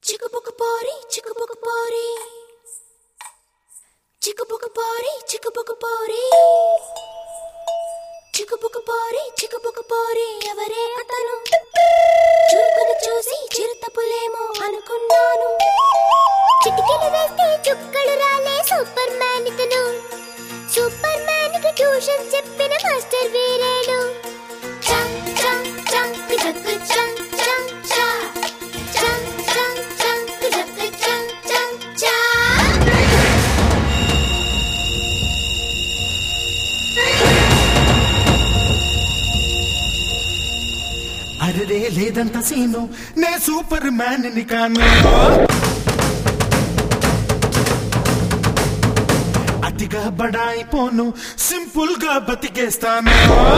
చిక్కుబుక్కు పోరి చిక్కుబుక్కు పోరి చిక్కుబుక్కు పోరి చిక్కుబుక్కు పోరి చిక్కుబుక్కు పోరి చిక్కుబుక్కు పోరి ఎవరే అతను చురుకును చూసి చిరుతపులేమో అనుకున్నాను చిటికెలు వేస్తే చుక్కలు రాలే సూపర్ మ్యాన్ ఇతను సూపర్ మ్యాన్ కి ట్యూషన్ చెప్పిన మాస్టర్ వీరేను చం చం చం కుజక్ చం చం చా చం చం చం కుజక్ చం చం చా అరే లేదంట సీను నే సూపర్ మ్యాన్ ని కాను అతిగా బడాయిపోను సింపుల్ గా బతికేస్తాను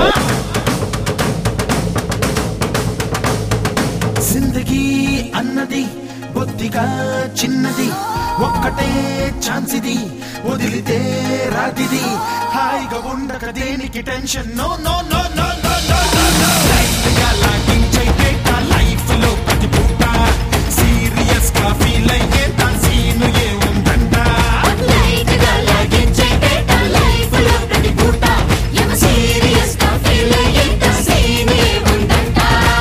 జిందగీ అన్నది బొత్తిగా చిన్నది ఒక్కటే ఛాన్స్ ఇది వదిలితే రాతిది హాయిగా ఉండక దేనికి tension no no no no no no no life గా లాగించే డేట లైఫ్ లో ప్రతి పూట సీరియస్ గా ఫీల్ అయ్యే తా సీను ఏ ఉందంట లైట్ గా లాగించే డేట లైఫ్ లో ప్రతి పూట ఎమ సీరియస్ గా ఫీల్ అయ్యేంత సీన్ ఏముందంట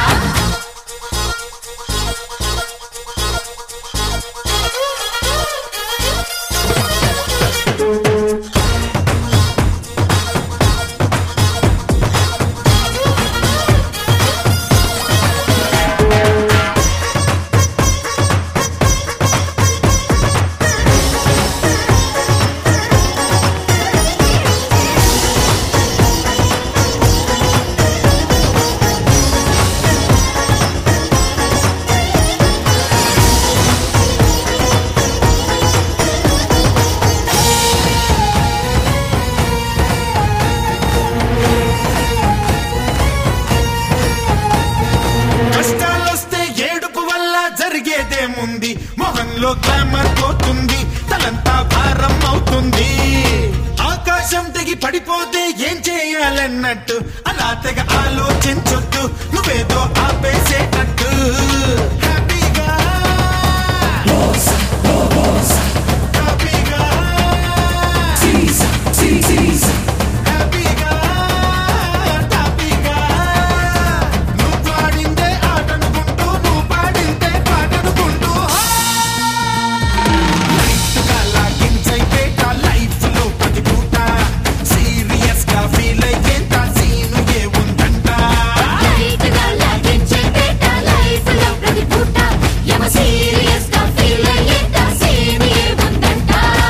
కష్టాలొస్తే ఏడుపు వల్ల జరిగేదేముంది మొహంలో గ్లామర్ పోతుంది తలంతా భారం అవుతుంది ఆకాశం తెగి పడిపోతే ఏం చేయాలన్నట్టు అలా తెగ ఆలోచించొద్దు నువ్వేదో ఆపేసేటట్టు హ్యాపీగా హ్యాపీగా హ్యాపీగా హ్యాపీగా నువ్వు పాడిందే ఆటనుకుంటూ నువ్వు పాడిందే పాటనుకుంటూ లైట్ గా లాగించైతే లైఫ్ లో ప్రతి పూట సీరియస్ గా ఫీల్ అయ్యేంత సీను ఏ ఉందంట లైట్ గా లాగించే డేట లైఫ్ లో ప్రతి పూట ఎమ సీరియస్ గా ఫీల్ అయ్యేంత సీన్ ఏముందంట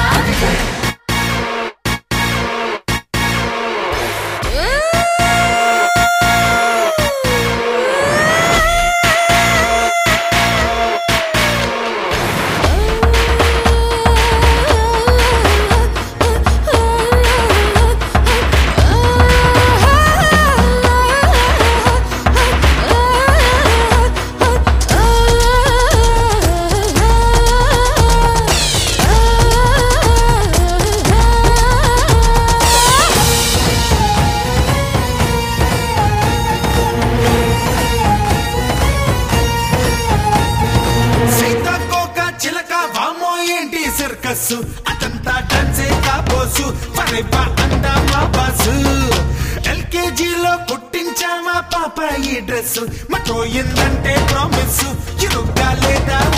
సీతాకోక చిలక వామో ఏంటి సర్కస్ అదంతా డాన్సే కాబోసు పరైపా అందా మా బాసు ఎల్కేజీలో కుట్టించామా పాప ఈ డ్రెస్ మటోయిందంటే ప్రామిస్ ఇరుగ్గా లేదా